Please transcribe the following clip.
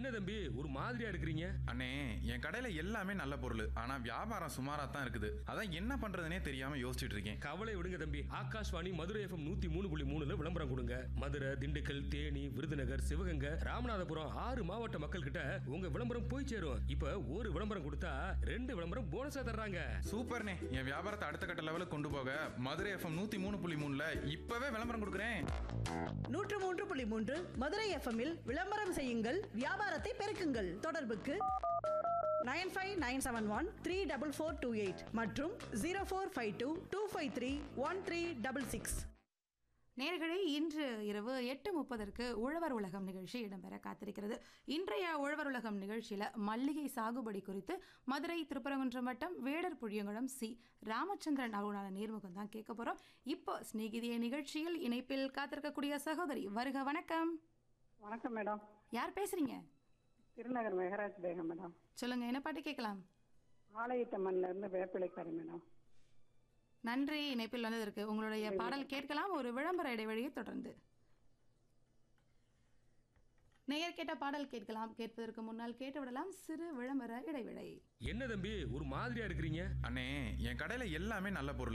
என்ன தம்பி ஒரு மாதிரியா இருக்கிறீங்க அண்ணே என் கடையில எல்லாமே நல்ல பொருள் ஆனா வியாபாரம் சுமாரா தான் இருக்குது அதான் என்ன பண்றதுனே தெரியாம யோசிச்சுட்டு இருக்கேன் கவலை விடுங்க தம்பி ஆகாஷ்வாணி மதுரை எஃப்எம் நூத்தி மூணு புள்ளி மூணுல விளம்பரம் கொடுங்க மதுரை திண்டுக்கல் தேனி விருதுநகர் சிவகங்கை ராமநாதபுரம் ஆறு மாவட்ட மக்கள் கிட்ட உங்க விளம்பரம் போய் சேரும் இப்ப ஒரு விளம்பரம் கொடுத்தா ரெண்டு விளம்பரம் போனஸா தர்றாங்க சூப்பர்ண்ணே என் வியாபாரத்தை அடுத்த கட்ட லெவலுக்கு கொண்டு போக மதுரை எஃப்எம் நூத்தி மூணு புள்ளி மூணுல இப்பவே விளம்பரம் கொடுக்குறேன் நூற்று மூன்று புள்ளி மூன்று மதுரை எஃப்எம்மில் விளம்பரம் செய்யுங்கள் வியாபாரத்தை பெருக்குங்கள் தொடர்புக்கு nine five nine seven one three double four two eight மற்றும் zero four five two two five three one three double six நேர்களே இன்று இரவு எட்டு முப்பதற்கு உழவர் உலகம் நிகழ்ச்சி இடம்பெற காத்திருக்கிறது இன்றைய உழவர் உலகம் நிகழ்ச்சியில் மல்லிகை சாகுபடி குறித்து மதுரை திருப்பரங்குன்றம் வட்டம் வேடர் புழியங்குளம் சி ராமச்சந்திரன் அவர்களான நேர்முகம் தான் கேட்க போகிறோம் இப்போ சிநேகிதிய நிகழ்ச்சியில் இணைப்பில் காத்திருக்கக்கூடிய சகோதரி வருக வணக்கம் வணக்கம் மேடம் யார் பேசுறீங்க திருநகர் மெகராஜ் பேகம் மேடம் சொல்லுங்க என்ன பாட்டு கேட்கலாம் ஆலயத்தம்மன்ல இருந்து வேப்பிலைக்காரி மேடம் நன்றி இணைப்பில் வந்ததற்கு உங்களுடைய பாடல் கேட்கலாம் ஒரு விளம்பர இடைவெளியை தொடர்ந்து நேயர் கேட்ட பாடல் கேட்கலாம் கேட்பதற்கு முன்னால் கேட்டு விடலாம் சிறு விளம்பர இடைவேளை என்ன தம்பி ஒரு மாதிரியா இருக்கிறீங்க அண்ணே என் கடையில எல்லாமே நல்ல பொருள்